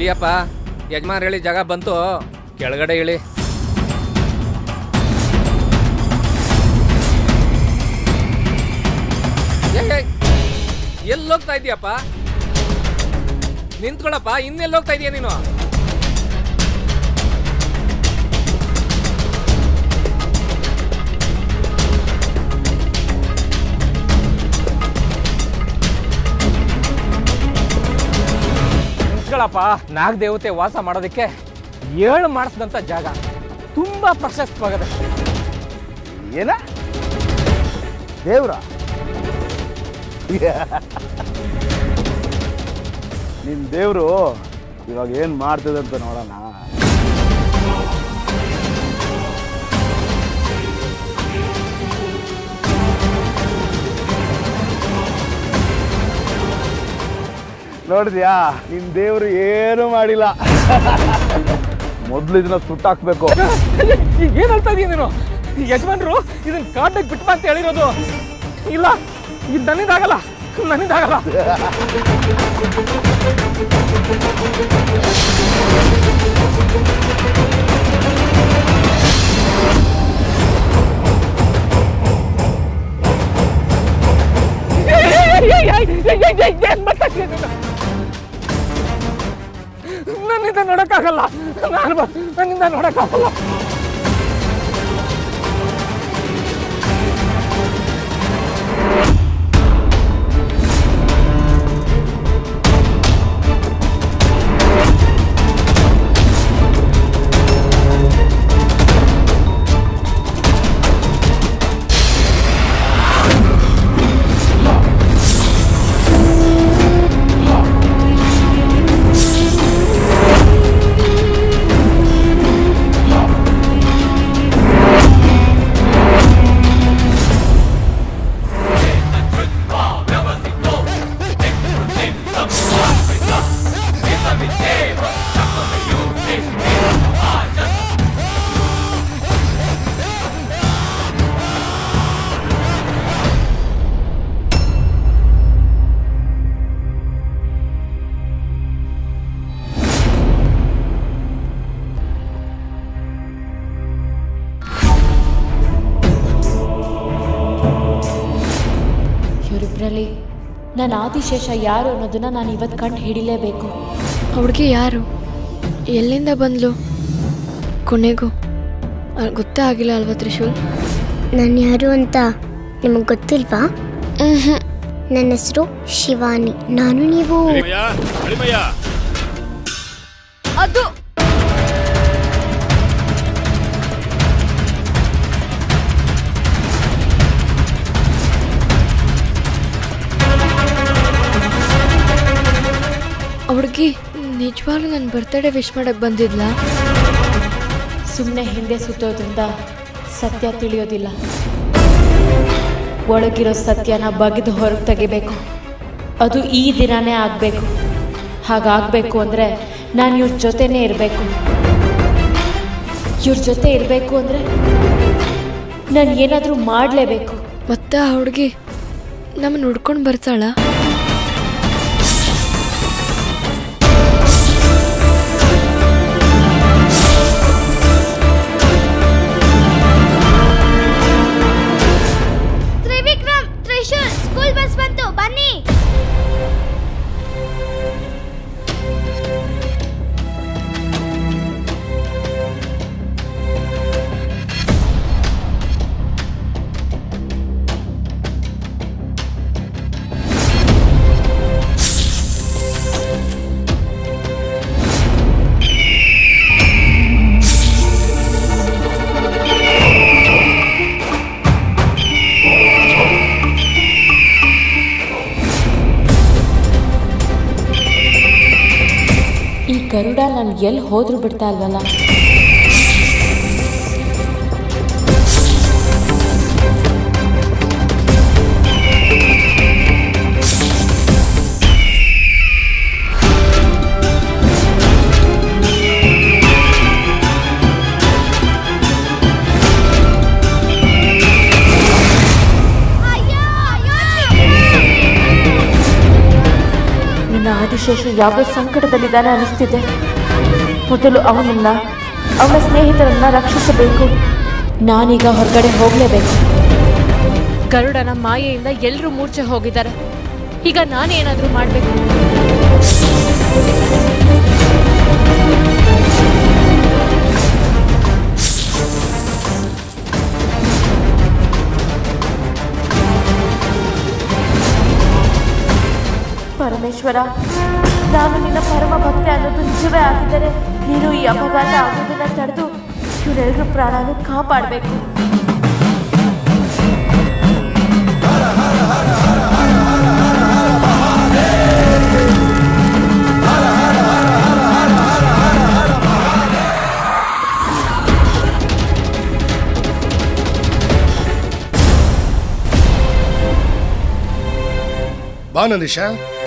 ಇಳಿಯಪ್ಪ ಯಜಮಾನ್ ಹೇಳಿ ಜಾಗ ಬಂತು ಕೆಳಗಡೆ ಇಳಿ ಎಲ್ಲಿ ಹೋಗ್ತಾ ಇದೀಯಪ್ಪ ನಿಂತ್ಕೊಳಪ್ಪ ಇನ್ನೆಲ್ಲಿ ಹೋಗ್ತಾ ಇದೀಯ ನೀನು ನಿಂತ್ಕೊಳಪ್ಪ ನಾಗ ದೇವತೆ ವಾಸ ಮಾಡೋದಕ್ಕೆ ಏಳು ಮಾಡಿಸಿದಂಥ ಜಾಗ ತುಂಬಾ ಪ್ರಶಸ್ತವಾಗದೆ ಏನ ದೇವ್ರ ನಿಮ್ ದೇವ್ರು ಇವಾಗ ಏನ್ ಮಾಡ್ತಿದೆ ಅಂತ ನೋಡೋಣ ನೋಡಿದ್ಯಾ ನಿಮ್ ದೇವ್ರು ಏನು ಮಾಡಿಲ್ಲ ಮೊದ್ಲು ಇದನ್ನ ಸುಟ್ಟಾಕ್ಬೇಕು ಏನ್ ಹೇಳ್ತಾ ಇದೀಯ ನೀನು ಯಜಮಾನ್ರು ಇದನ್ನ ಕಾಡ್ನಾಗ ಬಿಟ್ಟು ಅಂತ ಹೇಳಿರೋದು ಇಲ್ಲ ಇದು ನನ್ನಿಂದಾಗಲ್ಲ ನನ್ನಿಂದಾಗಲ್ಲ ಏನ್ ಮಾಡ್ತಾ ಇದೀಯ ನೀನು? ನನ್ನಿಂದ ನೋಡಕ್ಕಾಗಲ್ಲ ನಾನು ಬ- ನನ್ನಿಂದ ನೋಡಕ್ಕಾಗಲ್ಲ ಇವರಿಬ್ಬರಲ್ಲಿ ನನ್ನ ಆದಿಶೇಷ ಯಾರು ಅನ್ನೋದನ್ನ ನಾನು ಇವತ್ತು ಕಂಡು ಹಿಡಿಲೇಬೇಕು ಹುಡುಗಿ ಯಾರು ಎಲ್ಲಿಂದ ಬಂದ್ಲು ಕೊನೆಗೂ ಅಹ್, ಗೊತ್ತೇ ಆಗಿಲ್ಲ ಅಲ್ವಾ ತ್ರಿಶೂಲ್ ನಾನು ಯಾರು ಅಂತ ನಿಮಗೆ ಗೊತ್ತಿಲ್ವಾ ಮ್ಹೂ. ನನ್ನ ಹೆಸರು ಶಿವಾನಿ ನಾನು ನೀವು ಅದು ಹುಡುಗಿ ನಿಜವಾಗ್ಲೂ ನನ್ನ ಬರ್ತಡೇ ವಿಶ್ ಮಾಡಕ್ ಬಂದಿದ್ಲ ಸುಮ್ಮನೆ ಹಿಂದೆ ಸುತ್ತೋದ್ರಿಂದ ಸತ್ಯ ತಿಳಿಯೋದಿಲ್ಲ ಒಳಗಿರೋ ಸತ್ಯನ ಬಗೆದು ಹೊರಗೆ ತೆಗಿಬೇಕು ಅದು ಈ ದಿನನೇ ಆಗಬೇಕು ಹಾಗಾಗಬೇಕು ಅಂದರೆ ನಾನು ಇವ್ರ ಜೊತೆನೇ ಇರಬೇಕು ಇವ್ರ ಜೊತೆ ಇರಬೇಕು ಅಂದರೆ ನಾನು ಏನಾದರೂ ಮಾಡಲೇಬೇಕು ಮತ್ತೆ ಆ ಹುಡುಗಿ ನಮ್ಮನ್ನ ಹುಡ್ಕೊಂಡು ಬರ್ತಾಳ ತ್ರಿವಿಕ್ರಮ್ ತ್ರಿಶೂಲ್ ಸ್ಕೂಲ್ ಬಸ್ ಬಂತು ಬನ್ನಿ ಈ ಗರುಡ ನಾನು ಎಲ್ಲಿ ಹೋದ್ರೂ ಬಿಡ್ತಾ ಇಲ್ವಲ್ಲ ನನ್ನ ನನ್ನ ಆದಿಶೇಷ ಯಾವುದೋ ಸಂಕಟದಲ್ಲಿದ್ದಾನೆ ಅನಿಸ್ತಿದೆ ಮೊದಲು ಅವನನ್ನ ಅವನ ಸ್ನೇಹಿತರನ್ನ ರಕ್ಷಿಸಬೇಕು ನಾನೀಗ ಹೊರಗಡೆ ಹೋಗಲೇಬೇಕು ಗರುಡನ ಮಾಯೆಯಿಂದ ಎಲ್ಲರೂ ಮೂರ್ಛೆ ಹೋಗಿದ್ದಾರೆ ಈಗ ನಾನೇನಾದರೂ ಮಾಡಬೇಕು ಪರಮೇಶ್ವರ ನಾನು ನಿನ್ನ ಪರಮ ಭಕ್ತಿ ಅನ್ನೋದು ನಿಜವೇ ಆಗಿದ್ದರೆ ನೀನು ಈ ಅಪಘಾತ ಆಗೋದನ್ನ ತಡೆದು ಇವರೆಲ್ಲರ ಪ್ರಾಣನೂ ಕಾಪಾಡಬೇಕು ಬಾ ನಂದೀಶ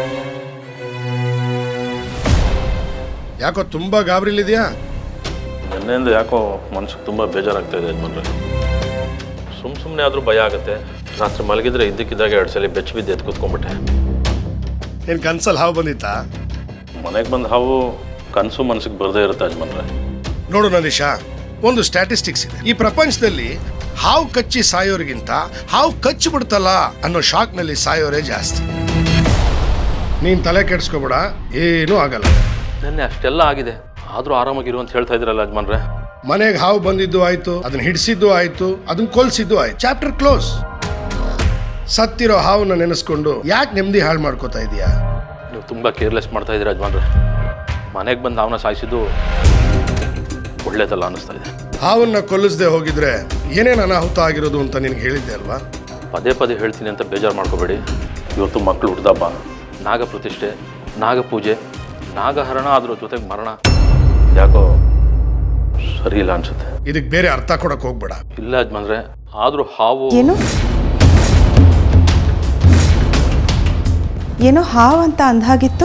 ಯಾಕೋ ತುಂಬಾ ಗಾಬರಿಲಿದ್ಯಾ ನಿನ್ನೆಯಿಂದ ಯಾಕೋ ಮನ್ಸಿಗೆ ತುಂಬ ಬೇಜಾರಾಗ್ತಾ ಇದೆ ಯಜಮಾನ್ರೆ ಸುಮ್ಮ ಸುಮ್ಮನೆ ಆದರೂ ಭಯ ಆಗುತ್ತೆ ರಾತ್ರಿ ಮಲಗಿದ್ರೆ ಇದ್ದಕ್ಕಿದ್ದಾಗ ಎರಡು ಸಲ ಬೆಚ್ಚ ಬಿದ್ದು ಎದ್ದು ಕೂತ್ಕೊಂಡ್ಬಿಟ್ಟೆ ನಿನ್ ಕನ್ಸಲ್ಲಿ ಹಾವು ಬಂದಿತ್ತಾ ಮನೆಗೆ ಬಂದ ಹಾವು ಕನಸು ಮನಸ್ಸಿಗೆ ಬರದೇ ಇರುತ್ತೆ ಯಜಮಾನ್ರೆ ನೋಡು ನಂದೀಶ ಒಂದು ಸ್ಟ್ಯಾಟಿಸ್ಟಿಕ್ಸ್ ಇದೆ ಈ ಪ್ರಪಂಚದಲ್ಲಿ ಹಾವು ಕಚ್ಚಿ ಸಾಯೋರಿಗಿಂತ ಹಾವು ಕಚ್ಚಿ ಬಿಡ್ತಲ್ಲ ಅನ್ನೋ ಶಾಕ್ನಲ್ಲಿ ಸಾಯೋರೇ ಜಾಸ್ತಿ ನೀನ್ ತಲೆ ಕೆಡ್ಸ್ಕೊಬೇಡ ಏನೂ ಆಗಲ್ಲ ನಿನ್ನೆ ಅಷ್ಟೆಲ್ಲ ಆಗಿದೆ ಆದರೂ ಆರಾಮಾಗಿರು ಅಂತ ಹೇಳ್ತಾ ಇದ್ರಲ್ಲ ಯಜಮಾನ್ರೆ ಮನೆಗೆ ಹಾವು ಬಂದಿದ್ದು ಆಯ್ತು ಅದನ್ನ ಹಿಡಿಸಿದ್ದು ಆಯ್ತು ಅದನ್ನ ಕೊಲ್ಸಿದ್ದು ಆಯ್ತು ಚಾಪ್ಟರ್ ಕ್ಲೋಸ್ ಸತ್ತಿರೋ ಹಾವನ್ನ ನೆನೆಸ್ಕೊಂಡು ಯಾಕೆ ನೆಮ್ಮದಿ ಹಾಳು ಮಾಡ್ಕೋತಾ ಇದೀಯಾ ನೀವು ತುಂಬ ಕೇರ್ಲೆಸ್ ಮಾಡ್ತಾ ಇದ್ದೀರಾ ಯಜಮಾನ್ರೆ ಮನೆಗೆ ಬಂದು ಅವನ ಸಾಯಿಸಿದ್ದು ಒಳ್ಳೇದಲ್ಲ ಅನ್ನಿಸ್ತಾ ಇದೆ ಹಾವನ್ನ ಕೊಲ್ಲಿಸದೆ ಹೋಗಿದ್ರೆ ಏನೇನು ಅನಾಹುತ ಆಗಿರೋದು ಅಂತ ನಿನ್ಗೆ ಹೇಳಿದ್ದೆ ಅಲ್ವಾ ಪದೇ ಪದೇ ಹೇಳ್ತೀನಿ ಅಂತ ಬೇಜಾರು ಮಾಡ್ಕೋಬೇಡಿ ಇವತ್ತು ಮಕ್ಕಳು ಹುಡ್ದಬ್ಬ ನಾಗ ಪ್ರತಿಷ್ಠೆ ನಾಗ ಪೂಜೆ ನಾಗಹರಣ ಅದ್ರ ಜೊತೆಗೆ ಮರಣ ಯಾಕೋ ಸರಿ ಇಲ್ಲ ಅನ್ಸುತ್ತೆ ಇದಕ್ಕೆ ಬೇರೆ ಅರ್ಥ ಕೊಡಕ್ ಹೋಗ್ಬೇಡ ಇಲ್ಲ ಯಜಮಾನ್ರೆ ಆದರೂ ಹಾವು ಏನು ಏನೋ ಹಾವು ಅಂತ ಅಂದ್ಹಾಗಿತ್ತು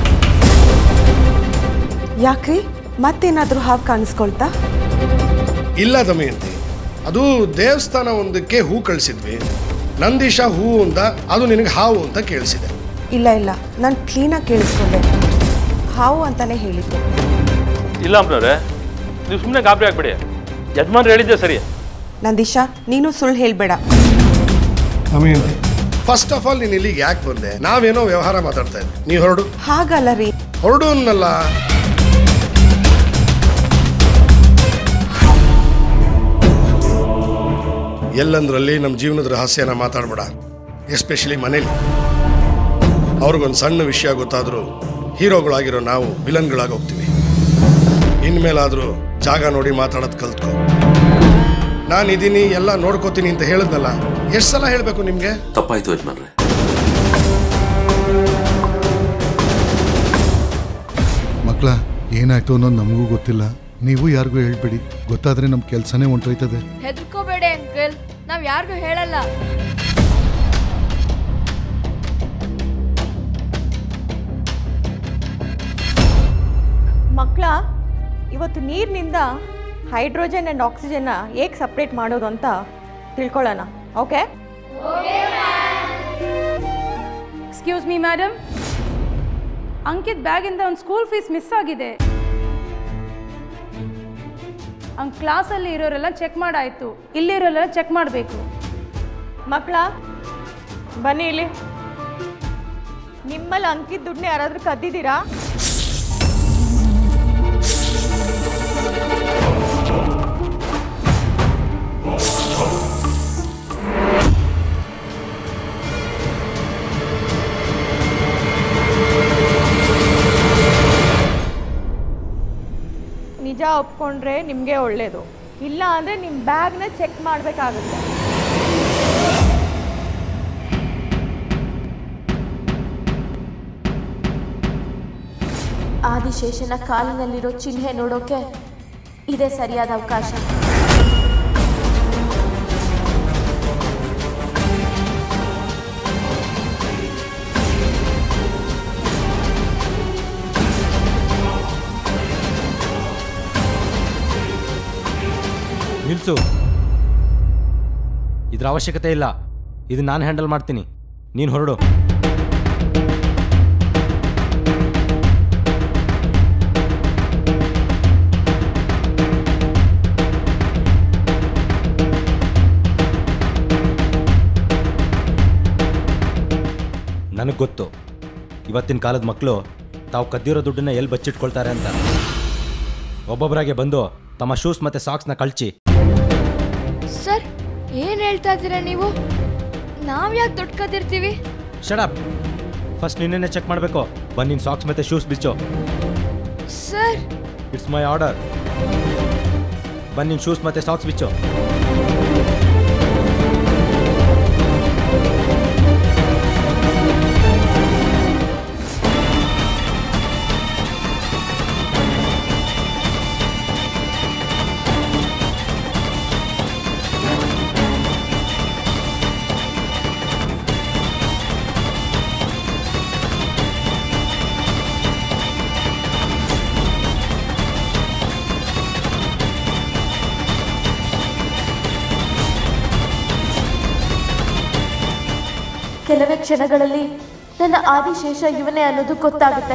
ಯಾಕ್ರಿ ಮತ್ತೇನಾದ್ರೂ ಹಾವು ಕಾಣಿಸ್ಕೊಳ್ತಾ ಇಲ್ಲ ದಮಯಂತಿ ಅದು ದೇವಸ್ಥಾನ ಒಂದಕ್ಕೆ ಹೂ ಕಳಿಸಿದ್ವಿ ನಂದೀಶ ಹೂ ಅಂತ ಅದು ನಿನಗೆ ಹಾವು ಅಂತ ಕೇಳಿಸಿದೆ ಇಲ್ಲ ಇಲ್ಲ ನಾನು ಕ್ಲೀನಾಗಿ ಕೇಳಿಸ್ಕೊಂಡೆ ಹಾವು ಅಂತಾನೆ ಹೇಳಿದ್ದು ಇಲ್ಲ ಅಮ್ಮನವ್ರೆ ನೀವು ಸುಮ್ಮನೆ ಗಾಬರಿ ಆಗ್ಬೇಡಿ ಯಜಮಾನ್ರು ಹೇಳಿದ್ದೆ ಸರಿ ನಂದೀಶಾ ನೀನು ಸುಳ್ಳು ಹೇಳ್ಬೇಡ ದಮಯಂತಿ ಫಸ್ಟ್ ಆಫ್ ಆಲ್ ನೀನು ಇಲ್ಲಿಗೆ ಯಾಕೆ ಬಂದೆ ನಾವೇನೋ ವ್ಯವಹಾರ ಮಾತಾಡ್ತಾ ಇದ್ವಿ ನೀ ಹೊರಡು ಹಾಗಲ್ಲ ರೀ ಹೊರಡು ಅನ್ನಲ್ಲ ಎಲ್ಲಂದ್ರಲ್ಲಿ ನಮ್ಮ ಜೀವನದ ರಹಸ್ಯನ ಮಾತಾಡ್ಬೇಡ ಎಸ್ಪೆಷಲಿ ಮನೇಲಿ ಅವ್ರಿಗೊಂದು ಸಣ್ಣ ವಿಷಯ ಗೊತ್ತಾದರೂ ಹೀರೋಗಳಾಗಿರೋ ನಾವು ವಿಲನ್ಗಳಾಗಿ ಹೋಗ್ತೀವಿ ಇನ್ಮೇಲಾದರೂ ಜಾಗ ನೋಡಿ ಮಾತಾಡೋದು ಕಲ್ತ್ಕೊ ನಾನು ಇದೀನಿ ಎಲ್ಲ ನೋಡ್ಕೋತೀನಿ ಅಂತ ಹೇಳಿದ್ನಲ್ಲ ಎಷ್ಟು ಸಲ ಹೇಳಬೇಕು ನಿಮಗೆ ತಪ್ಪಾಯ್ತು ಯಜಮಾನ್ರೆ ಮಕ್ಕಳ ಏನಾಯ್ತು ಅನ್ನೋದು ನಮಗೂ ಗೊತ್ತಿಲ್ಲ ನೀವು ಯಾರಿಗೂ ಹೇಳ್ಬೇಡಿ ಗೊತ್ತಾದ್ರೆ ನಮ್ಮ ಕೆಲಸನೇ ಹೊಂಟೋಯ್ತದೆ ಹೆದರ್ಕೋಬೇಡಿ ಅಂಕಲ್ ನಾವ್ ಯಾರಿಗೂ ಹೇಳಲ್ಲ ಮಕ್ಕಳ ಇವತ್ತು ನೀರಿನಿಂದ ಹೈಡ್ರೋಜನ್ ಆ್ಯಂಡ್ ಆಕ್ಸಿಜನ್ನ ಹೇಗೆ ಸಪ್ರೇಟ್ ಮಾಡೋದು ಅಂತ ತಿಳ್ಕೊಳ್ಳೋಣ okay excuse me madam Ankit ಬ್ಯಾಗಿಂದ ಒಂದು ಸ್ಕೂಲ್ ಫೀಸ್ ಮಿಸ್ ಆಗಿದೆ ಅವ್ನ ಕ್ಲಾಸಲ್ಲಿ ಇರೋರೆಲ್ಲ ಚೆಕ್ ಮಾಡಾಯ್ತು ಇಲ್ಲಿರೋರೆಲ್ಲ ಚೆಕ್ ಮಾಡಬೇಕು ಮಕ್ಕಳ ಬನ್ನಿ ಇಲ್ಲಿ ನಿಮ್ಮಲ್ಲಿ ಅಂಕಿತ್ ದುಡ್ಡನ್ನ ಯಾರಾದರೂ ಕದ್ದಿದ್ದೀರಾ ನಿಜ ಒಪ್ಕೊಂಡ್ರೆ ನಿಮಗೆ ಒಳ್ಳೆಯದು ಇಲ್ಲ ಅಂದರೆ ನಿಮ್ಮ ಬ್ಯಾಗ್ನ ಚೆಕ್ ಮಾಡಬೇಕಾಗುತ್ತೆ ಆದಿಶೇಷನ ಕಾಲಿನಲ್ಲಿರೋ ಚಿಹ್ನೆ ನೋಡೋಕೆ ಇದೇ ಸರಿಯಾದ ಅವಕಾಶ ನಿಲ್ಸು ಇದ್ರ ಅವಶ್ಯಕತೆ ಇಲ್ಲ ಇದು ನಾನು ಹ್ಯಾಂಡಲ್ ಮಾಡ್ತೀನಿ ನೀನು ಹೊರಡು ನನಗೆ ಗೊತ್ತು ಇವತ್ತಿನ ಕಾಲದ ಮಕ್ಕಳು ತಾವು ಕದ್ದಿರೋ ದುಡ್ಡನ್ನ ಎಲ್ಲಿ ಬಚ್ಚಿಟ್ಕೊಳ್ತಾರೆ ಅಂತ ಒಬ್ಬೊಬ್ಬರಾಗೆ ಬಂದು ತಮ್ಮ ಶೂಸ್ ಮತ್ತು ಸಾಕ್ಸ್ನ ಕಳ್ಚಿ ಸರ್ ಏನು ಹೇಳ್ತಾ ಇದ್ದೀರಾ ನೀವು ನಾವು ಯಾಕೆ ದುಡ್ಡು ಕದ್ದಿರ್ತೀವಿ ಶಡಪ್ ಫಸ್ಟ್ ನಿನ್ನೆ ಚೆಕ್ ಮಾಡಬೇಕು ಬಂದು ನಿನ್ನ ಸಾಕ್ಸ್ ಮತ್ತು ಶೂಸ್ ಬಿಚ್ಚು ಸರ್ ಇಟ್ಸ್ ಮೈ ಆರ್ಡರ್ ಬಂದು ನಿನ್ನ ಶೂಸ್ ಮತ್ತು ಸಾಕ್ಸ್ ಬಿಚ್ಚು ಕೆಲವೇ ಕ್ಷಣಗಳಲ್ಲಿ ನನ್ನ ಆದಿಶೇಷ ಇವನೇ ಅನ್ನೋದು ಗೊತ್ತಾಗುತ್ತೆ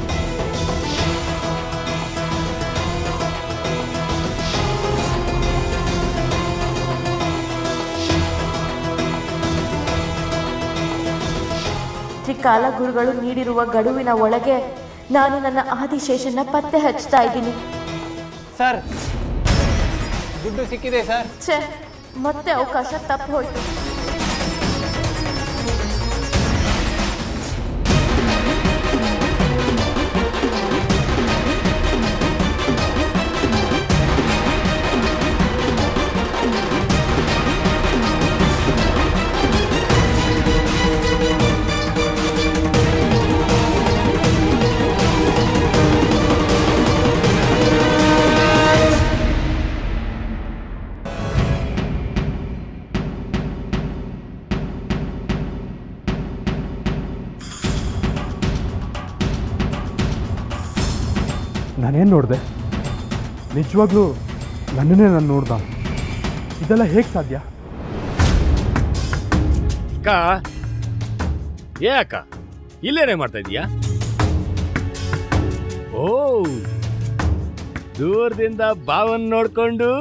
ತ್ರಿಕಾಲ ಗುರುಗಳು ನೀಡಿರುವ ಗಡುವಿನ ಒಳಗೆ ನಾನು ನನ್ನ ಆದಿಶೇಷನ ಪತ್ತೆ ಹಚ್ತಾ ಇದ್ದೀನಿ ಸರ್ ದುಡ್ಡು ಸಿಕ್ಕಿದೆ ಸರ್ ಛೇ ಮತ್ತೆ ಅವಕಾಶ ತಪ್ಪು ಹೋಯ್ತು ನಾನೇನು ನೋಡಿದೆ ನಿಜವಾಗ್ಲೂ ನನ್ನನ್ನೇ ನಾನು ನೋಡ್ದ ಇದೆಲ್ಲ ಹೇಗೆ ಸಾಧ್ಯ ಅಕ್ಕ ಏ ಅಕ್ಕ ಇಲ್ಲೇನೇ ಮಾಡ್ತಾ ಇದೀಯಾ ಓ ದೂರದಿಂದ ಬಾವನ್ ನೋಡ್ಕೊಂಡು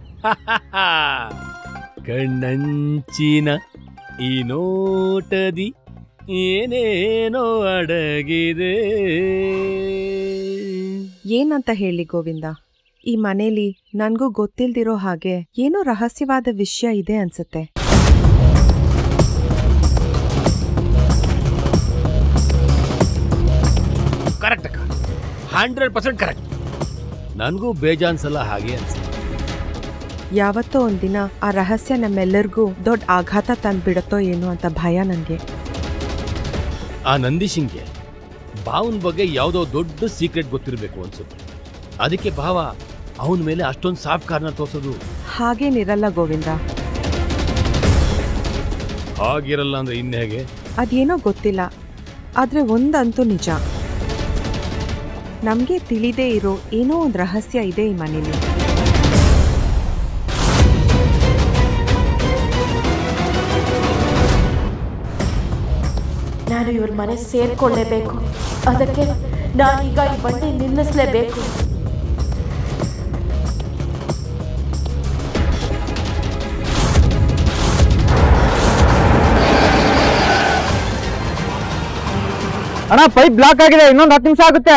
ಕಣ್ಣಂಚಿನ ಈ ನೋಟದಿ ಏನೇನೋ ಅಡಗಿದೆ ಏನಂತ ಹೇಳಿ ಗೋವಿಂದ ಈ ಮನೇಲಿ ನನ್ಗೂ ಗೊತ್ತಿಲ್ದಿರೋ ಹಾಗೆ ಏನೋ ರಹಸ್ಯವಾದ ವಿಷಯ ಇದೆ ಅನ್ಸುತ್ತೆ ಕರೆಕ್ಟ್ ಅಕ್ಕ ಹಂಡ್ರೆಡ್ ಪರ್ಸೆಂಟ್ ಕರೆಕ್ಟ್ ನನಗೂ ಬೇಜಾನ್ ಸಲ ಹಾಗೆ ಅನ್ಸುತ್ತೆ ಯಾವತ್ತೋ ಒಂದಿನ ಆ ರಹಸ್ಯ ನಮ್ಮೆಲ್ಲರಿಗೂ ದೊಡ್ಡ ಆಘಾತ ತಂದ್ಬಿಡತ್ತೋ ಏನೋ ಅಂತ ಭಯ ನನಗೆ ಆ ನಂದೀಶಿಂಗೆ ಭಾವನ ಬಗ್ಗೆ ಯಾವುದೋ ದೊಡ್ಡ ಸೀಕ್ರೆಟ್ ಗೊತ್ತಿರಬೇಕು ಅನ್ಸುತ್ತೆ ಅದಕ್ಕೆ ಭಾವ ಅವನ ಮೇಲೆ ಅಷ್ಟೊಂದು ಸಾಫ್ಟ್ ಕಾರ್ನ ತೋರ್ಸೋದು ಹಾಗೇನಿರಲ್ಲ ಗೋವಿಂದ ಹಾಗಿರಲ್ಲ ಅಂದ್ರೆ ಇನ್ನು ಹೇಗೆ ಅದೇನೋ ಗೊತ್ತಿಲ್ಲ ಆದ್ರೆ ಒಂದಂತೂ ನಿಜ ನಮ್ಗೆ ತಿಳಿದೇ ಇರೋ ಏನೋ ಒಂದು ರಹಸ್ಯ ಇದೆ ಈ ಮನೇಲಿ ನಾನು ಇವ್ರ ಮನೆ ಸೇರ್ಕೊಳ್ಳೇಬೇಕು ಅದಕ್ಕೆ ನಾನೀಗ ಈ ಬಂಡಿ ನಿಲ್ಲಿಸಲೇಬೇಕು ಅಣ್ಣ ಪೈಪ್ ಬ್ಲಾಕ್ ಆಗಿದೆ ಇನ್ನೊಂದು ಹತ್ತು ನಿಮಿಷ ಆಗುತ್ತೆ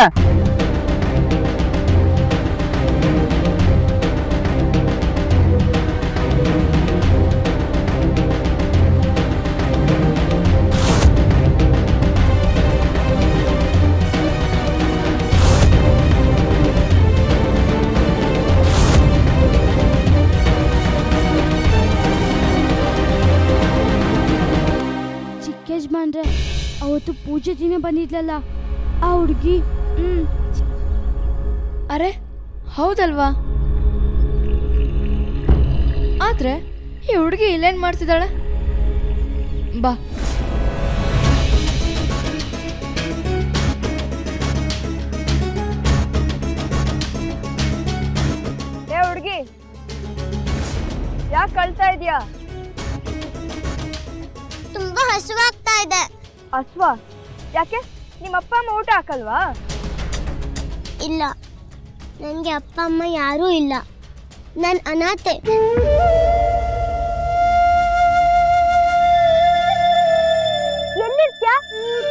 ಚಿಕ್ಕ ಯಜಮಾನ್ರೆ ಅವತ್ತು ಪೂಜೆ ದಿನ ಬಂದಿದ್ಲಲ್ಲ ಆ ಹುಡುಗಿ ಹ್ಮ್ ಅರೆ ಹೌದಲ್ವಾ ಆದ್ರೆ ಈ ಹುಡುಗಿ ಇಲ್ಲೇನ್ ಮಾಡ್ತಿದ್ದಾಳೆ ಬಾ ಏ ಹುಡುಗಿ ಯಾಕೆ ಕಳ್ತಾ ಇದೀಯಾ ತುಂಬಾ ಹಸುವಾಗ್ತಾ ಇದೆ ಅಸ್ವ ಯಾಕೆ ನಿಮ್ಮ ಅಪ್ಪ ಅಮ್ಮ ಊಟ ಹಾಕಲ್ವಾ ಇಲ್ಲ ನನಗೆ ಅಪ್ಪ ಅಮ್ಮ ಯಾರೂ ಇಲ್ಲ ನಾನು ಅನಾಥೆ ಎಲ್ಲಿರ್ತ್ಯಾ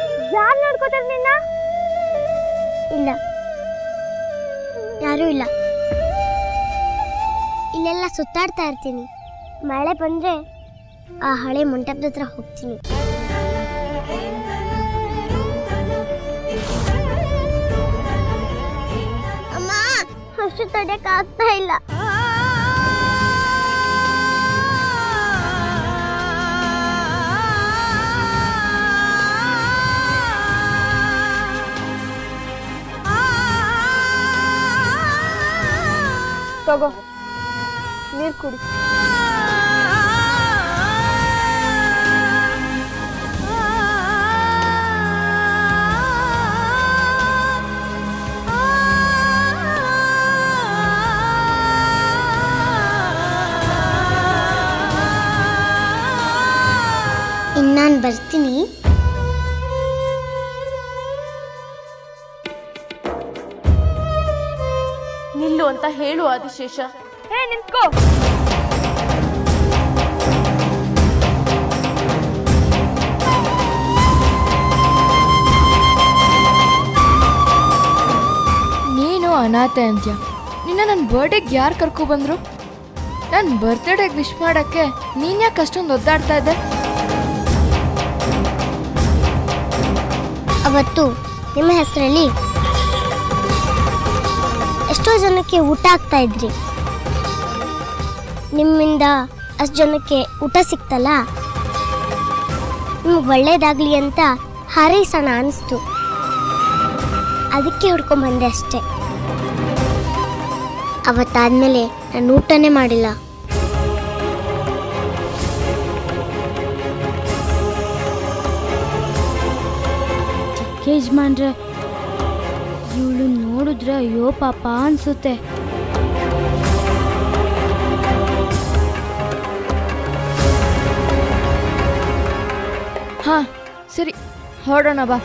ಇಲ್ಲ ಯಾರೂ ಇಲ್ಲ ಇಲ್ಲೆಲ್ಲ ಸುತ್ತಾಡ್ತಾ ಇರ್ತೀನಿ ಮಳೆ ಬಂದ್ರೆ ಆ ಹಳೆ ಮಂಟಪದ ಹತ್ರ ಹೋಗ್ತೀನಿ ಅಮ್ಮ ಅಷ್ಟು ತಡೆಯಕ್ ಆಗ್ತಾ ಇಲ್ಲ ತಗೋ ನೀರು ಕುಡಿ ಇನ್ನಾನ್ ಬರ್ತೀನಿ ನಿಲ್ಲು ಅಂತ ಹೇಳು ಆದಿಶೇಷ ಹೇ ನಿಂತ್ಕೋ ನೀನು ಅನಾಥೆ ಅಂತ್ಯ ನಿನ್ನ ನನ್ನ ಬರ್ಡೇಗೆ ಯಾರು ಕರ್ಕೊಬಂದ್ರು ನನ್ನ ಬರ್ತ್ಡೇಗೆ ವಿಶ್ ಮಾಡೋಕ್ಕೆ ನೀನು ಯಾಕೆ ಅಷ್ಟೊಂದು ಒದ್ದಾಡ್ತಾ ಇದ್ದೆ ಅವತ್ತು ನಿಮ್ಮ ಹೆಸರಲ್ಲಿ ಎಷ್ಟೋ ಜನಕ್ಕೆ ಊಟ ಆಗ್ತಾ ಇದ್ರಿ ನಿಮ್ಮಿಂದ ಅಷ್ಟು ಜನಕ್ಕೆ ಊಟ ಸಿಕ್ತಲ್ಲ ನಿಮ್ಗೆ ಒಳ್ಳೇದಾಗ್ಲಿ ಅಂತ ಹಾರೈಸೋಣ ಅನಿಸ್ತು ಅದಕ್ಕೆ ಹುಡ್ಕೊಂಬಂದೆ ಅಷ್ಟೆ ಅವತ್ತಾದ್ಮೇಲೆ ನಾನು ಊಟನೇ ಮಾಡಿಲ್ಲ ಯಜಮಾನ್ರೆ ಇವಳು ನೋಡಿದ್ರೆ ಅಯ್ಯೋ ಪಾಪ ಅನ್ಸುತ್ತೆ ಹಾಂ ಸರಿ ಹೊರಡೋಣ ಬಾ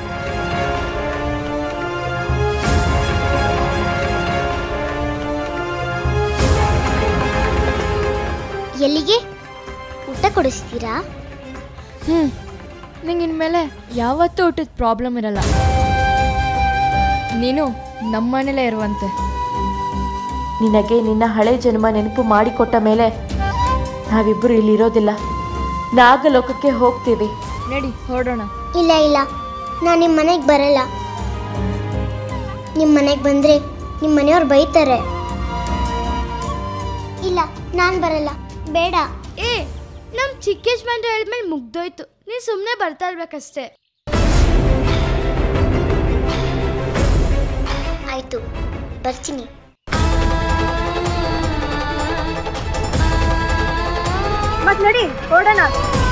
ಎಲ್ಲಿಗೆ ಊಟ ಕೊಡಿಸ್ತೀರಾ ಹ್ಞೂ ನಿಂಗೆ ಇನ್ಮೇಲೆ ಯಾವತ್ತೂ ಊಟದ ಪ್ರಾಬ್ಲಮ್ ಇರಲ್ಲ ನೀನು ನಮ್ಮನೇಲೇ ಇರುವಂತೆ ನಿನಗೆ ನಿನ್ನ ಹಳೆ ಜನ್ಮ ನೆನಪು ಮಾಡಿಕೊಟ್ಟ ಮೇಲೆ ನಾವಿಬ್ಬರು ಇಲ್ಲಿರೋದಿಲ್ಲ ನಾಗಲೋಕಕ್ಕೆ ಹೋಗ್ತೀವಿ ನಡಿ ಹೊರಡೋಣ ಇಲ್ಲ ಇಲ್ಲ ನಾನು ನಿಮ್ಮ ಮನೆಗೆ ಬರಲ್ಲ ನಿಮ್ಮ ಮನೆಗೆ ಬಂದರೆ ನಿಮ್ಮ ಮನೆಯವ್ರು ಬೈತಾರೆ ಇಲ್ಲ ನಾನು ಬರಲ್ಲ ಬೇಡ ಏ ನಮ್ ಚಿಕ್ಕ ಯಜಮಾನ್ರು ಹೇಳಿದ್ಮೇಲೆ ಮುಗ್ದೋಯ್ತು ನೀನ್ ಸುಮ್ನೆ ಬರ್ತಾ ಇರ್ಬೇಕಷ್ಟೇ ಆಯ್ತು ಬರ್ತೀನಿ ಮತ್ ನಡಿ ಹೊರಡೋಣ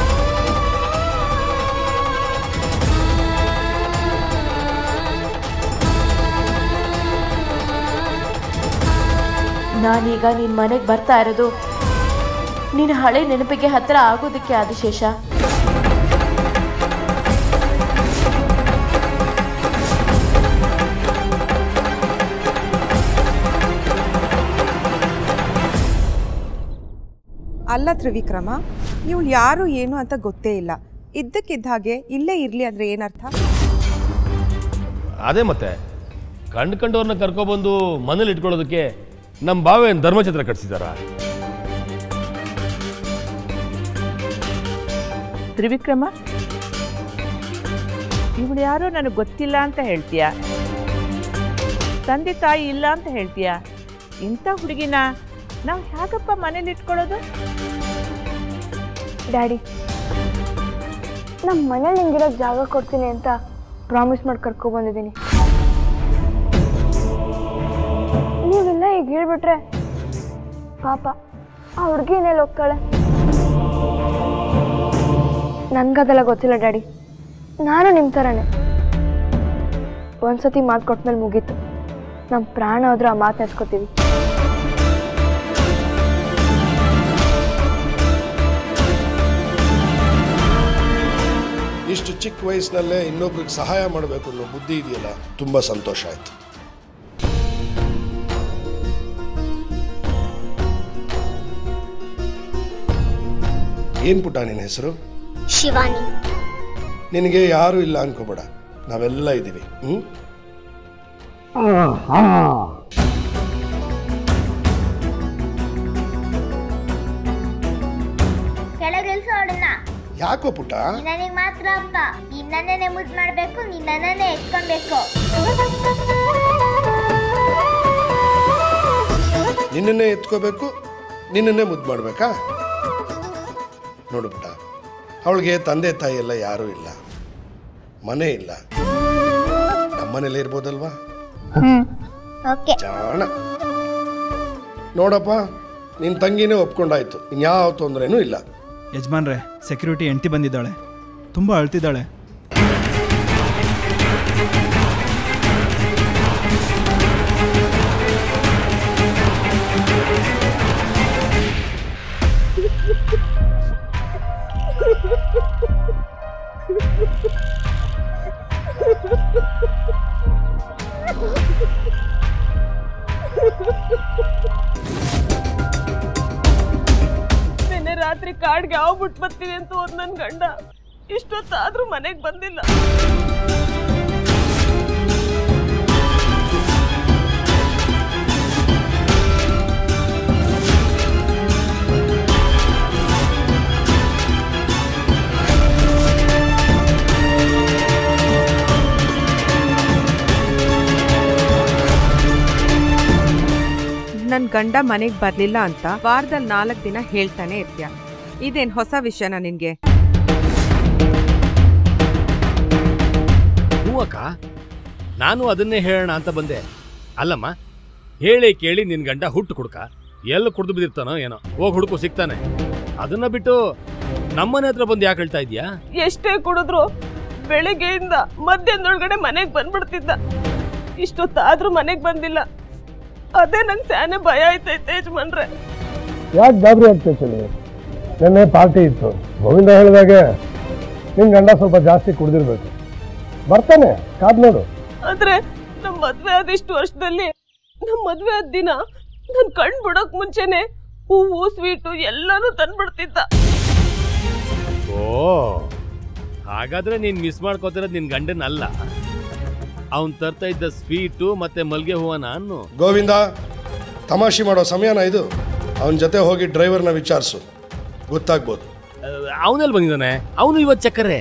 ನಾನೀಗ ನಿನ್ನ ಮನೆಗೆ ಬರ್ತಾ ಇರೋದು ನಿನ್ನ ಹಳೆ ನೆನಪಿಗೆ ಹತ್ರ ಆಗೋದಕ್ಕೆ ಆದಿಶೇಷ ಅಲ್ಲ ತ್ರಿವಿಕ್ರಮ ಇವಳು ಯಾರು ಏನು ಅಂತ ಗೊತ್ತೇ ಇಲ್ಲ ಇದ್ದಕ್ಕಿದ್ದ ಹಾಗೆ ಇಲ್ಲೇ ಇರ್ಲಿ ಅಂದ್ರೆ ಏನರ್ಥ ಅದೇ ಮತ್ತೆ ಕಂಡು ಕಂಡವ್ರನ್ನ ಕರ್ಕೊಬಂದು ಮನೇಲಿ ಇಟ್ಕೊಳ್ಳೋದಕ್ಕೆ ನಮ್ಮ ಬಾವೇನು ಧರ್ಮಛತ್ರ ಕಟ್ಸಿದಾರ ತ್ರಿವಿಕ್ರಮ ಇವಳು ಯಾರೋ ನನಗೆ ಗೊತ್ತಿಲ್ಲ ಅಂತ ಹೇಳ್ತೀಯ ತಂದೆ ತಾಯಿ ಇಲ್ಲ ಅಂತ ಹೇಳ್ತೀಯ ಇಂಥ ಹುಡುಗಿನ ನಾವು ಹೇಗಪ್ಪ ಮನೇಲಿ ಇಟ್ಕೊಳ್ಳೋದು ಡ್ಯಾಡಿ ನಮ್ಮ ಮನೇಲಿ ನಿಂಗಿರೋಕ್ಕೆ ಜಾಗ ಕೊಡ್ತೀನಿ ಅಂತ ಪ್ರಾಮಿಸ್ ಮಾಡಿ ಕರ್ಕೊಬಂದಿದ್ದೀನಿ ನೀವೆಲ್ಲ ಈಗ ಹೇಳ್ಬಿಟ್ರೆ ಪಾಪ ಆ ಹುಡುಗಿ ಏನೆಲ್ಲ ಹೋಗ್ತಾಳೆ ನನ್ಗದೆಲ್ಲ ಗೊತ್ತಿಲ್ಲ ಡ್ಯಾಡಿ ನಾನು ನಿಮ್ಮ ಥರನೇ ಒಂದ್ಸತಿ ಮಾತು ಕೊಟ್ಮೇಲೆ ಮುಗೀತು ನಮ್ಮ ಪ್ರಾಣ ಹೋದ್ರೆ ಆ ಮಾತು ನೆಚ್ಕೋತೀವಿ ಇಷ್ಟು ಚಿಕ್ಕ ವಯಸ್ಸಿನಲ್ಲೇ ಇನ್ನೊಬ್ರಿಗೆ ಸಹಾಯ ಮಾಡಬೇಕು ಅನ್ನೋ ಬುದ್ಧಿ ಇದೆಯಲ್ಲ ತುಂಬ ಸಂತೋಷ ಆಯ್ತು ಏನ್ ಪುಟ್ಟ ನಿನ್ನ ಹೆಸರು ಶಿವಾನಿ ನಿನಗೆ ಯಾರೂ ಇಲ್ಲ ಅನ್ಕೋಬೇಡ ನಾವೆಲ್ಲ ಇದ್ದೀವಿ ಹ್ಮ್ ಕೆಳಗಿಳಿಸು ಅವಳನ್ನ ಯಾಕೋ ಪುಟ್ಟ ನನಗೆ ಮಾತ್ರ ಅಪ್ಪ ನಿನ್ನನ್ನೇ ಮುದ್ದು ಮಾಡ್ಬೇಕು ನಿನ್ನನ್ನೇ ಎತ್ಕೊಬೇಕು ನಿನ್ನನ್ನೇ ಎತ್ಕೋಬೇಕು ನಿನ್ನನ್ನೇ ಮುದ್ದು ಮಾಡಬೇಕಾ ನೋಡು ಪುಟ್ಟ ಅವಳಿಗೆ ತಂದೆ ತಾಯಿ ಎಲ್ಲ ಯಾರೂ ಇಲ್ಲ ಮನೆ ಇಲ್ಲ ನಮ್ಮನೇಲೇ ಇರ್ಬೋದಲ್ವಾ ಓಕೆ ಜಾಣ ನೋಡಪ್ಪ ನಿನ್ನ ತಂಗಿನೇ ಒಪ್ಕೊಂಡಾಯ್ತು ಇನ್ಯಾವ ತೊಂದರೆನೂ ಇಲ್ಲ ಯಜಮಾನ್ರೆ ಸೆಕ್ಯೂರಿಟಿ ಹೆಂಡ್ತಿ ಬಂದಿದ್ದಾಳೆ ತುಂಬ ಅಳ್ತಿದ್ದಾಳೆ ನಿನ್ನೆ ರಾತ್ರಿ ಕಾಡ್ಗೆ ಯಾವ ಬಿಟ್ಟು ಬರ್ತೀವಿ ಅಂತ ಹೋದ್ ನನ್ ಗಂಡ ಇಷ್ಟೊತ್ತಾದ್ರೂ ಮನೆಗೆ ಬಂದಿಲ್ಲ ನನ್ ಗಂಡ ಮನೆಗ್ ಬರ್ಲಿಲ್ಲ ಅಂತ ವಾರದಲ್ಲಿ ನಾಲ್ಕು ದಿನ ಹೇಳ್ತಾನೆ ಇರ್ತೀಯ ಇದೇನ್ ಹೊಸ ವಿಷಯನ ನಿನ್ಗೆ ಹ್ಞೂ ಅಕ್ಕ ನಾನು ಅದನ್ನೇ ಹೇಳೋಣ ಅಂತ ಬಂದೆ ಅಲ್ಲಮ್ಮ ಹೇಳಿ ಕೇಳಿ ನಿನ್ ಗಂಡ ಹುಟ್ಟು ಕುಡ್ಕ ಎಲ್ಲಿ ಕುಡ್ದು ಬಿದ್ದಿರ್ತಾನೋ ಏನೋ ಹೋಗಿ ಹುಡುಕು ಸಿಗ್ತಾನೆ ಅದನ್ನ ಬಿಟ್ಟು ನಮ್ಮನೆ ಹತ್ರ ಬಂದು ಯಾಕೆ ಹೇಳ್ತಾ ಇದೀಯಾ ಎಷ್ಟೇ ಕುಡಿದ್ರು ಬೆಳಿಗ್ಗೆಯಿಂದ ಮಧ್ಯಾಹ್ನದೊಳಗಡೆ ಮನೆಗೆ ಬಂದ್ಬಿಡ್ತಿದ್ದ ಇಷ್ಟೊತ್ತಾದ್ರೂ ಮನೆಗೆ ಬಂದಿಲ್ಲ ಅದೇ ನಂಗೆ ಸ್ಯಾನೆ ಭಯ ಆಯ್ತೈತೆ ಯಜಮಾನ್ರೆ ಯಾಕೆ ಗಾಬರಿ ಆಗ್ತೈತೆ ನಿನ್ನೆ ಪಾರ್ಟಿ ಇತ್ತು ಗೋವಿಂದ ಹೇಳಿದಾಗೆ ನಿನ್ ಗಂಡ ಸ್ವಲ್ಪ ಜಾಸ್ತಿ ಕುಡ್ದಿರ್ಬೇಕು ಬರ್ತಾನೆ ಕಾದ್ ನೋಡು ಆದ್ರೆ ನಮ್ ಮದ್ವೆ ಆದ ಇಷ್ಟು ವರ್ಷದಲ್ಲಿ ನಮ್ ಮದ್ವೆ ಆದ ದಿನ ನನ್ ಕಣ್ ಬಿಡೋಕ್ ಮುಂಚೆನೆ ಹೂವು ಸ್ವೀಟು ಎಲ್ಲಾನು ತಂದ್ಬಿಡ್ತಿದ್ದ ಓ ಹಾಗಾದ್ರೆ ನೀನ್ ಮಿಸ್ ಮಾಡ್ಕೋತಿರೋದು ನಿನ್ ಗಂಡನ ಅಲ್ಲ ಅವನ್ ತರ್ತಾ ಇದ್ದ ಸ್ವೀಟು ಮತ್ತೆ ಮಲ್ಗೆ ಹೂವ ನಾನು ಗೋವಿಂದ ತಮಾಷೆ ಮಾಡೋ ಸಮಯನ ಇದು ಅವನ ಜೊತೆ ಹೋಗಿ ಡ್ರೈವರ್ನ ವಿಚಾರಿಸು ಗೊತ್ತಾಗ್ಬೋದು ಅವನಲ್ಲಿ ಬಂದಿದ್ದಾನೆ ಅವನು ಇವತ್ತು ಚಕ್ಕರೆ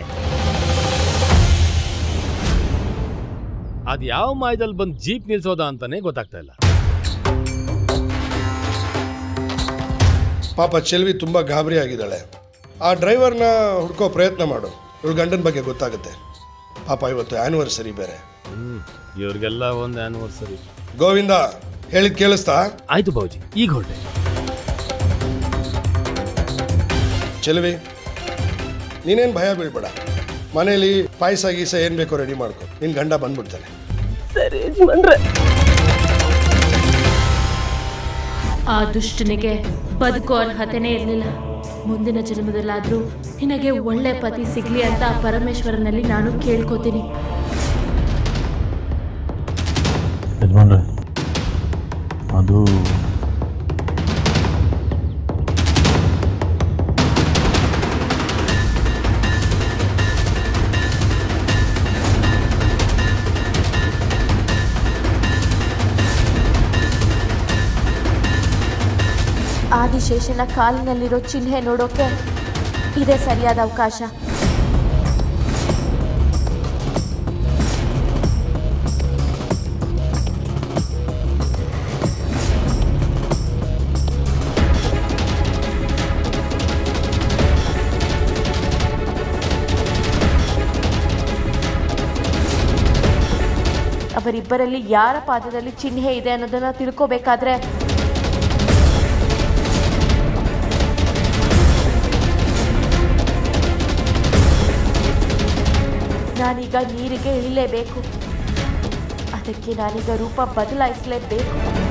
ಅದ್ ಯಾವ ಮಾಯದಲ್ಲಿ ಬಂದು ಜೀಪ್ ನಿಲ್ಸೋದ ಅಂತಾನೆ ಗೊತ್ತಾಗ್ತಾ ಇಲ್ಲ ಪಾಪ ಚೆಲ್ವಿ ತುಂಬ ಗಾಬರಿ ಆಗಿದ್ದಾಳೆ ಆ ಡ್ರೈವರ್ನ ಹುಡ್ಕೋ ಪ್ರಯತ್ನ ಮಾಡು ಇವಳು ಗಂಡನ ಬಗ್ಗೆ ಗೊತ್ತಾಗುತ್ತೆ ಪಾಪ ಇವತ್ತು ಆ್ಯನಿವರ್ಸರಿ ಬೇರೆ ಹ್ಮ್ ಇವ್ರಿಗೆಲ್ಲ ಒಂದು ಆನಿವರ್ಸರಿ ಗೋವಿಂದ ಹೇಳಿದ್ ಕೇಳಿಸ್ತಾ ಆಯ್ತು ಬಾಬುಜಿ ಈಗ ಹೊರಟೆ ಚೆಲುವಿ ನೀನೇನು ಭಯ ಬೀಳ್ಬೇಡ ಮನೇಲಿ ಪಾಯಸ ಗೀಸ ಏನು ಬೇಕೋ ರೆಡಿ ಮಾಡ್ಕೊ ನಿನ್ನ ಗಂಡ ಬಂದ್ಬಿಡ್ತಾನೆ ಸರಿ ಯಜಮಾನ್ರೆ ಆ ದುಷ್ಟನಿಗೆ ಬದುಕೋ ಅರ್ಹತೆನೇ ಇರಲಿಲ್ಲ ಮುಂದಿನ ಜನ್ಮದಲ್ಲಾದ್ರೂ ನಿನಗೆ ಒಳ್ಳೆ ಪತಿ ಸಿಗ್ಲಿ ಅಂತ ಆ ಪರಮೇಶ್ವರನಲ್ಲಿ ನಾನು ಕೇಳ್ಕೊತೀನಿ ಯಜಮಾನ್ರೆ ಅದು ಆದಿಶೇಷನ ಕಾಲಿನಲ್ಲಿರೋ ಚಿಹ್ನೆ ನೋಡೋಕೆ ಇದೇ ಸರಿಯಾದ ಅವಕಾಶ ಅವರಿಬ್ಬರಲ್ಲಿ ಯಾರ ಪಾದದಲ್ಲಿ ಚಿಹ್ನೆ ಇದೆ ಅನ್ನೋದನ್ನ ತಿಳ್ಕೋಬೇಕಾದ್ರೆ ನಾನೀಗ ನೀರಿಗೆ ಇಳಿಲೇಬೇಕು ಅದಕ್ಕೆ ನಾನೀಗ ರೂಪ ಬದಲಾಯಿಸಲೇಬೇಕು